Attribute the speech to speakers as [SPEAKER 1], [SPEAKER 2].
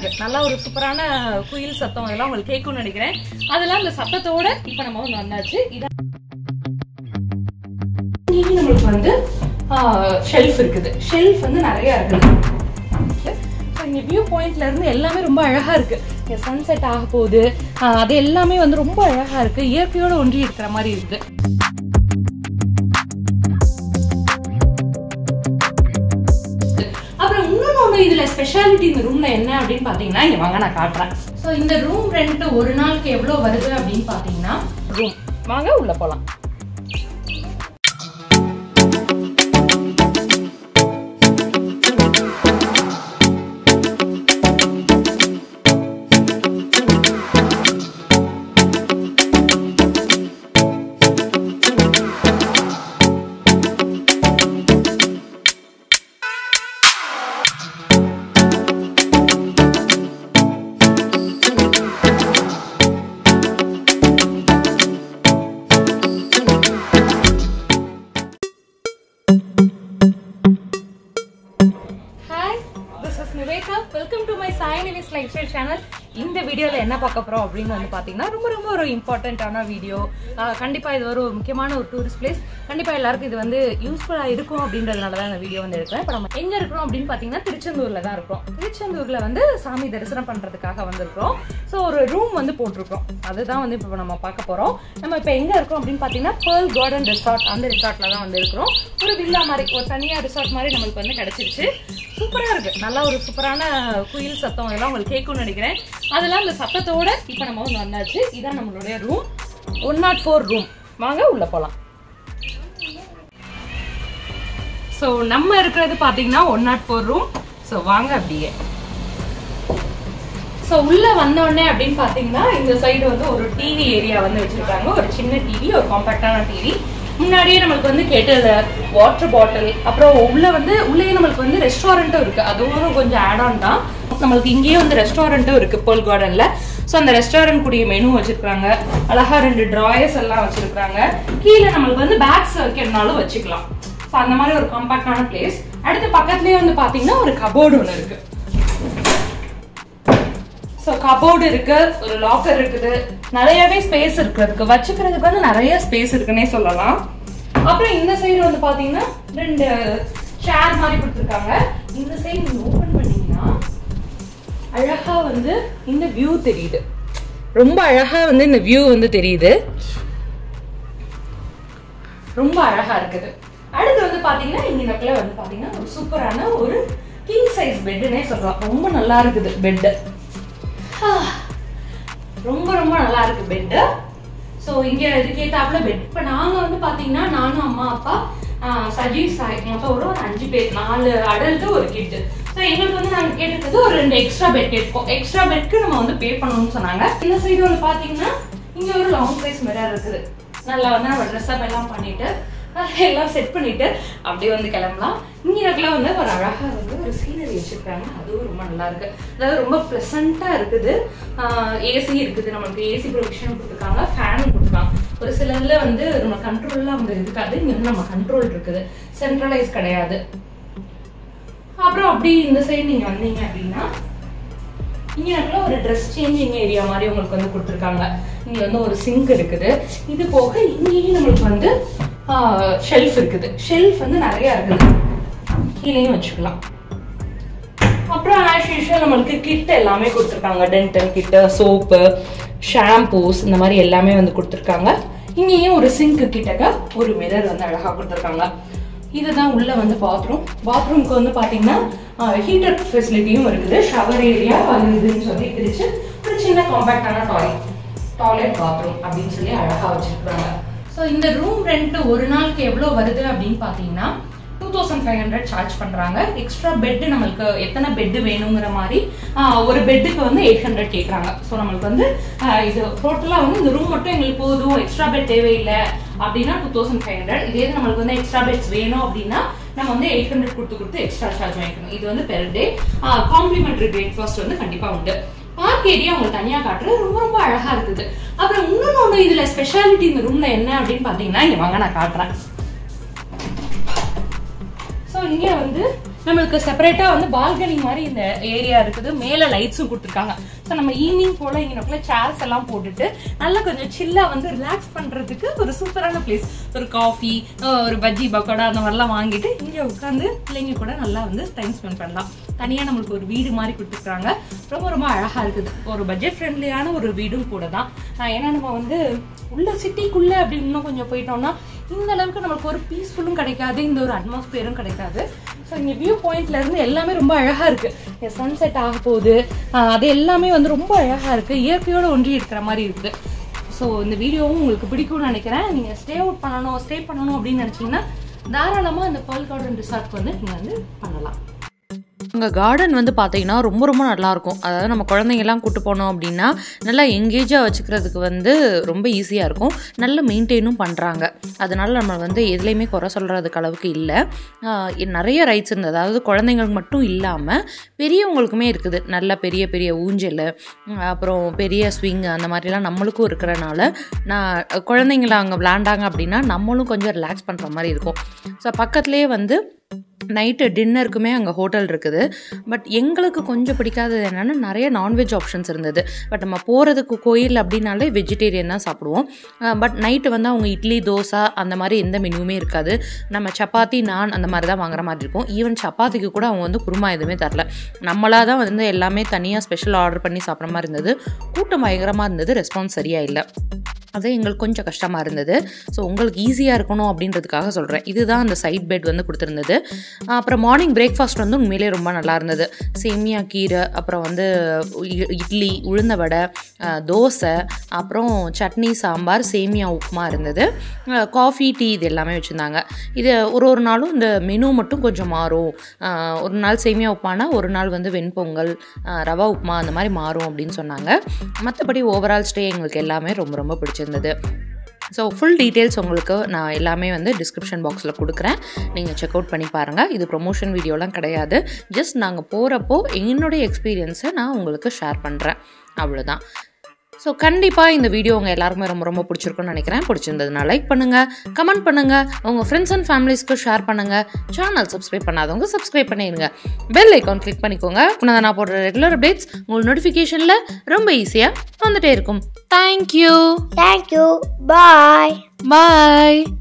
[SPEAKER 1] இருக்கு நல்லா ஒரு சூப்பரான குயில் சத்தம் இதெல்லாம் உங்களுக்கு கேட்கும்னு நினைக்கிறேன் அதெல்லாம் இந்த சத்தத்தோட இப்போ நம்ம வந்து வந்தாச்சு இதான் இங்கேயும் நம்மளுக்கு வந்து ஷெல்ஃப் இருக்குது ஷெல்ஃப் வந்து நிறைய இருக்குது ஸோ இங்கே வியூ பாயிண்ட்ல இருந்து எல்லாமே ரொம்ப அழகா இருக்கு இங்கே சன்செட் ஆக போகுது ஆஹ் அது எல்லாமே வந்து ரொம்ப அழகா இருக்கு இயற்கையோட ஒன்றி இருக்கிற மாதிரி இருக்கு அப்புறம் இன்னொன்று ஒன்று இதில் ஸ்பெஷாலிட்டி இந்த ரூமில் என்ன அப்படின்னு பார்த்தீங்கன்னா இங்கே வாங்க நான் காட்டுறேன் ஸோ இந்த ரூம் ரெண்ட் ஒரு நாளுக்கு எவ்வளோ வருது அப்படின்னு பார்த்தீங்கன்னா ரூம் வாங்க உள்ளே போகலாம் hi this is Nivetha welcome to my சாயனிவிஸ் லைஃப் ஸ்டைல் சேனல் இந்த வீடியோவில் என்ன பார்க்க போகிறோம் அப்படின்னு வந்து பார்த்தீங்கன்னா ரொம்ப ரொம்ப ஒரு இம்பார்ட்டண்ட்டான வீடியோ கண்டிப்பாக இது ஒரு முக்கியமான ஒரு டூரிஸ்ட் பிளேஸ் கண்டிப்பாக எல்லாருக்கும் இது வந்து யூஸ்ஃபுல்லாக இருக்கும் அப்படின்றதுனால தான் இந்த வீடியோ வந்து எடுக்கிறேன் இப்போ நம்ம எங்கே இருக்கிறோம் அப்படின்னு பார்த்தீங்கன்னா திருச்செந்தூரில் தான் இருக்கிறோம் திருச்செந்தூரில் வந்து சாமி தரிசனம் பண்ணுறதுக்காக வந்திருக்கிறோம் ஸோ ஒரு ரூம் வந்து போட்டிருக்கோம் அதுதான் வந்து இப்போ நம்ம பார்க்க போகிறோம் நம்ம இப்போ எங்கே இருக்கோம் அப்படின்னு பார்த்தீங்கன்னா பேர்ல் கார்டன் ரிசார்ட் அந்த ரிசார்ட்டில் தான் வந்து இருக்கிறோம் ஒரு வில்லா மாதிரி ஒரு தனியாக ரிசார்ட் மாதிரி நம்மளுக்கு வந்து கிடச்சிருச்சு சூப்பராக இருக்கு நல்லா ஒரு சூப்பரான குயில் சத்தம் இதெல்லாம் உங்களுக்கு கேட்கும்னு நினைக்கிறேன் அதெல்லாம் இந்த சத்தத்தோட இப்போ நம்ம வந்து வந்தாச்சு இதான் நம்மளுடைய room one nought four room வாங்க உள்ள போகலாம் ஸோ நம்ம இருக்கிறது பார்த்தீங்கன்னா one nought four room so வாங்க அப்படியே ஸோ உள்ள வந்தோடனே அப்படின்னு பார்த்தீங்கன்னா இந்த சைடு வந்து ஒரு டிவி ஏரியா வந்து வச்சிருக்காங்க ஒரு சின்ன டிவி ஒரு காம்பாக்டான டிவி முன்னாடியே நம்மளுக்கு வந்து கேட்டது வாட்டர் பாட்டில் அப்புறம் உள்ள வந்து உள்ளே நம்மளுக்கு வந்து ரெஸ்டாரண்ட்டும் இருக்கு அதுவும் கொஞ்சம் ஆட் ஆன் தான் நம்மளுக்கு இங்கேயே வந்து ரெஸ்டாரண்ட்டும் இருக்கு போல் கார்டன்ல ஸோ அந்த ரெஸ்டாரண்ட் கூடிய மெனு வச்சிருக்காங்க அழகா ரெண்டு ட்ராயர்ஸ் எல்லாம் வச்சிருக்காங்க கீழே நம்மளுக்கு வந்து பேக்ஸ் வைக்கிறதுனாலும் வச்சுக்கலாம் ஸோ அந்த மாதிரி ஒரு காம்பாக்டான பிளேஸ் அடுத்து பக்கத்துலேயே வந்து பார்த்தீங்கன்னா ஒரு கபோர்டு ஒன்று இருக்கு ஸோ கபோர்டு இருக்கு ஒரு லாக்கர் இருக்குது நிறையவே ஸ்பேஸ் இருக்கு அதுக்கு வச்சுக்கிறதுக்கு வந்து நிறைய ஸ்பேஸ் இருக்குன்னே சொல்லலாம் அப்புறம் இந்த சைடு வந்து பாத்தீங்கன்னா ரெண்டு சேர் மாதிரி கொடுத்துருக்காங்க இந்த சைடு நீங்க ஓபன் பண்ணீங்கன்னா அழகா வந்து இந்த வியூ தெரியுது ரொம்ப அழகா வந்து இந்த வியூ வந்து தெரியுது ரொம்ப அழகா இருக்குது அடுத்து வந்து பாத்தீங்கன்னா இங்க நக்கில வந்து பாத்தீங்கன்னா ஒரு சூப்பரான ஒரு கிங் சைஸ் பெட்டுன்னே சொல்லலாம் ரொம்ப நல்லா இருக்குது பெட்டு ரொம்ப ரொம்ப நல்லா இருக்கு பெட்டு ஸோ இங்க இதுக்கேத்தாப்புல பெட் இப்போ நாங்க வந்து பாத்தீங்கன்னா நானும் அம்மா அப்பா ஆஹ் சஜீவ் சாய் மொத்தம் ஒரு ஒரு அஞ்சு பேர் நாலு அடல்ட்டு ஒரு கிட்டு ஸோ எங்களுக்கு வந்து நாங்கள் கேட்டிருக்கிறது ஒரு ரெண்டு எக்ஸ்ட்ரா பெட் கேட்போம் எக்ஸ்ட்ரா பெட்க்கு நம்ம வந்து பே பண்ணணும்னு சொன்னாங்க இந்த சைடு வந்து பாத்தீங்கன்னா இங்க ஒரு லாங் சைஸ் மிரர் இருக்குது நல்லா வந்து நம்ம ட்ரெஸ் அப் எல்லாம் பண்ணிட்டு எல்லாம் செட் பண்ணிட்டு அப்படியே வந்து கிளம்பலாம் இங்க இடத்துல வந்து ஒரு அழகா வந்து ஒரு சீனரி வச்சிருக்காங்க அதுவும் ரொம்ப நல்லா இருக்கு அதாவது ரொம்ப ப்ளசண்டா இருக்குது ஏசி இருக்குது நம்மளுக்கு ஏசி ப்ரொவிஷன் கொடுத்துருக்காங்க ஃபேனும் கொடுத்துருக்காங்க ஒரு சிலதுல வந்து நம்ம கண்ட்ரோல்லாம் வந்து இருக்காது இங்க வந்து நம்ம கண்ட்ரோல் இருக்குது சென்ட்ரலைஸ் கிடையாது அப்புறம் அப்படி இந்த சைடு நீங்க வந்தீங்க அப்படின்னா இங்க நடுவுல ஒரு ட்ரெஸ் சேஞ்சிங் ஏரியா மாதிரி உங்களுக்கு வந்து கொடுத்துருக்காங்க இங்க வந்து ஒரு சிங்க் இருக்குது இது போக இங்கேயும் நம்மளுக்கு வந்து ஷெல்ஃப் இருக்குது ஷெல்ஃப் வந்து நிறைய இருக்குது கீழேயும் வச்சுக்கலாம் அப்புறம் ஆஸ் யூஷுவல் நம்மளுக்கு கிட் எல்லாமே கொடுத்துருக்காங்க டென்டல் கிட்டு சோப்பு ஷாம்பூஸ் இந்த மாதிரி எல்லாமே வந்து கொடுத்துருக்காங்க இங்கேயும் ஒரு சிங்க் கிட்டக்க ஒரு மிரர் வந்து அழகாக கொடுத்துருக்காங்க இதுதான் உள்ள வந்து பாத்ரூம் பாத்ரூம்க்கு வந்து பாத்தீங்கன்னா ஹீட்டர் ஃபெசிலிட்டியும் இருக்குது ஷவர் ஏரியா அது இதுன்னு சொல்லி பிரிச்சு ஒரு சின்ன காம்பேக்டான டாய்லெட் டாய்லெட் பாத்ரூம் அப்படின்னு சொல்லி அழகா வச்சிருக்காங்க ஸோ இந்த ரூம் ரெண்ட் ஒரு நாளுக்கு எவ்வளோ வருது அப்படின்னு பார்த்தீங்கன்னா two thousand five hundred charge பண்ணுறாங்க எக்ஸ்ட்ரா பெட் நம்மளுக்கு எத்தனை பெட் வேணுங்கிற மாதிரி ஆஹ், ஒரு பெட்டுக்கு வந்து எயிட் ஹண்ட்ரட் கேட்குறாங்க ஸோ நம்மளுக்கு வந்து ஆஹ், இது டோட்டலாக வந்து இந்த ரூம் மட்டும் எங்களுக்கு போதும் எக்ஸ்ட்ரா பெட் தேவையில்லை அப்படின்னா டூ தௌசண்ட் ஃபைவ் ஹண்ட்ரட் இதே இது நம்மளுக்கு வந்து எக்ஸ்ட்ரா பெட்ஸ் வேணும் அப்படின்னா நம்ம வந்து எயிட் ஹண்ட்ரட் கொடுத்து கொடுத்து எக்ஸ்ட்ரா சார்ஜ் வாங்கிக்கணும் இது வந்து பெர் டே காம்ப்ளிமெண்ட்ரி பிரேக்ஃபாஸ்ட் வந்து கண்டிப்பாக உண்டு பார்க் ஏரியா உங்களுக்கு தனியா காட்டுறது ரொம்ப ரொம்ப அழகா இருக்குது அப்புறம் இன்னொன்னு ஒண்ணு இதுல ஸ்பெஷாலிட்டி இந்த ரூம்ல என்ன அப்படின்னு பாத்தீங்கன்னா இங்க வாங்க நான் காட்டுறேன் ஸோ இங்க வந்து நம்மளுக்கு செப்பரேட்டா வந்து பால்கனி மாதிரி இந்த ஏரியா இருக்குது மேல லைட்ஸும் கொடுத்துருக்காங்க ஸோ நம்ம ஈவினிங் போல இங்கே சேர்ஸ் எல்லாம் போட்டுட்டு நல்லா கொஞ்சம் சில்லா வந்து ரிலாக்ஸ் பண்றதுக்கு ஒரு சூப்பரான பிளேஸ் ஒரு காஃபி ஒரு பஜ்ஜி பக்கோடா அந்த மாதிரிலாம் வாங்கிட்டு இங்க உட்காந்து பிள்ளைங்க கூட நல்லா வந்து டைம் ஸ்பெண்ட் பண்ணலாம் தனியா நம்மளுக்கு ஒரு வீடு மாதிரி கொடுத்துருக்காங்க ரொம்ப ரொம்ப அழகா இருக்குது ஒரு பட்ஜெட் ஃப்ரெண்ட்லியான ஒரு வீடும் கூட தான் ஆஹ் ஏன்னா நம்ம வந்து உள்ள சிட்டிக்குள்ள அப்படி இன்னும் கொஞ்சம் போயிட்டோம்னா இந்த அளவுக்கு நம்மளுக்கு ஒரு பீஸ்ஃபுல்லும் கிடைக்காது இந்த ஒரு அட்மாஸ்பியரும் கிடைக்காது ஸோ இங்கே வியூ பாயிண்ட்ல இருந்து எல்லாமே ரொம்ப அழகா இருக்கு சன்செட் ஆக போகுது ஆஹ் அது எல்லாமே வந்து ரொம்ப அழகா இருக்கு இயற்கையோட ஒன்றி இருக்கிற மாதிரி இருக்குது ஸோ இந்த வீடியோவும் உங்களுக்கு பிடிக்கும்னு நினைக்கிறேன் நீங்கள் ஸ்டே அவுட் பண்ணணும் ஸ்டே பண்ணணும் அப்படின்னு நினச்சிங்கன்னா தாராளமாக இந்த பேர்ல் கார்டன் ரிசார்ட் வந்து நீங்கள் வந்து பண்ணலாம்
[SPEAKER 2] உங்கள் கார்டன் வந்து பார்த்தீங்கன்னா ரொம்ப ரொம்ப நல்லாயிருக்கும் அதாவது நம்ம குழந்தைங்கெல்லாம் கூட்டு போனோம் அப்படின்னா நல்லா எங்கேஜாக வச்சுக்கிறதுக்கு வந்து ரொம்ப ஈஸியாக இருக்கும் நல்ல மெயின்டைனும் பண்ணுறாங்க அதனால நம்ம வந்து எதுலேயுமே குறை சொல்கிறதுக்கு அளவுக்கு இல்லை ஆஹ் நிறைய ரைட்ஸ் இருந்தது அதாவது குழந்தைங்களுக்கு மட்டும் இல்லாமல் பெரியவங்களுக்குமே இருக்குது நல்ல பெரிய பெரிய ஊஞ்சல் உம், அப்புறம் பெரிய ஸ்விங் அந்த மாதிரிலாம் நம்மளுக்கும் இருக்கிறனால நான் குழந்தைங்கள அங்கே விளாண்டாங்க அப்படின்னா நம்மளும் கொஞ்சம் ரிலாக்ஸ் பண்ணுற மாதிரி இருக்கும் ஸோ பக்கத்துலேயே வந்து நைட்டு டின்னருக்குமே அங்கே ஹோட்டல் இருக்குது பட் எங்களுக்கு கொஞ்சம் பிடிக்காதது என்னென்னா நிறைய நான்வெஜ் ஆப்ஷன்ஸ் இருந்தது பட் நம்ம போகிறதுக்கு கோயில் அப்படின்னாலே வெஜிடேரியன் தான் சாப்பிடுவோம் பட் நைட்டு வந்து அவங்க இட்லி தோசை அந்த மாதிரி எந்த மெனுவுமே இருக்காது நம்ம சப்பாத்தி நான் அந்த மாதிரி தான் வாங்குற மாதிரி இருக்கும் ஈவன் சப்பாத்திக்கு கூட அவங்க வந்து குருமா எதுவுமே தரல நம்மளாக தான் வந்து எல்லாமே தனியாக ஸ்பெஷல் ஆர்டர் பண்ணி சாப்பிட்ற மாதிரி இருந்தது கூட்டம் பயங்கரமாக இருந்தது ரெஸ்பான்ஸ் சரியாக இல்லை அது எங்களுக்கு கொஞ்சம் கஷ்டமாக இருந்தது ஸோ உங்களுக்கு ஈஸியாக இருக்கணும் அப்படின்றதுக்காக சொல்கிறேன் இதுதான் அந்த சைட் பெட் வந்து கொடுத்துருந்தது அப்புறம் மார்னிங் பிரேக்ஃபாஸ்ட் வந்து உண்மையிலே ரொம்ப நல்லா இருந்தது சேமியா கீரை அப்புறம் வந்து இ- இட்லி உளுந்த வடை அஹ், தோசை அப்புறம் சட்னி சாம்பார் சேமியா உப்புமா இருந்தது காஃபி டீ இது எல்லாமே வச்சுருந்தாங்க இது ஒரு ஒரு நாளும் இந்த மெனு மட்டும் கொஞ்சம் மாறும் அஹ், ஒரு நாள் சேமியா உப்புமானா ஒரு நாள் வந்து வெண்பொங்கல் அஹ், ரவா உப்புமா அந்த மாதிரி மாறும் அப்படின்னு சொன்னாங்க மற்றபடி ஓவரால் ஸ்டே எங்களுக்கு எல்லாமே ரொம்ப ரொம்ப பிடிச்சிருந்தது ஸோ ஃபுல் டீட்டெயில்ஸ் உங்களுக்கு நான் எல்லாமே வந்து டிஸ்கிரிப்ஷன் பாக்ஸில் கொடுக்குறேன் நீங்கள் செக் அவுட் பண்ணி பாருங்கள் இது ப்ரொமோஷன் வீடியோலாம் கிடையாது ஜஸ்ட் நாங்கள் போகிறப்போ என்னுடைய எக்ஸ்பீரியன்ஸை நான் உங்களுக்கு ஷேர் பண்ணுறேன் அவ்வளோதான் ஸோ கண்டிப்பாக இந்த வீடியோ உங்கள் எல்லாருக்குமே ரொம்ப ரொம்ப பிடிச்சிருக்கும்னு நினைக்கிறேன் பிடிச்சிருந்ததுனா லைக் பண்ணுங்கள் கமெண்ட் பண்ணுங்கள் உங்கள் ஃப்ரெண்ட்ஸ் அண்ட் ஃபேமிலிஸ்க்கு ஷேர் பண்ணுங்கள் சேனல் சப்ஸ்கிரைப் பண்ணாதவங்க சப்ஸ்கிரைப் பண்ணிடுங்க பெல் ஐக்கான் கிளிக் பண்ணிக்கோங்க அப்போ நான் போடுற ரெகுலர் அப்டேட்ஸ் உங்களுக்கு நோட்டிஃபிகேஷனில் ரொம்ப ஈஸியாக வந்துட்டே இருக்கும் thank you
[SPEAKER 3] Thank you. Bye.
[SPEAKER 2] Bye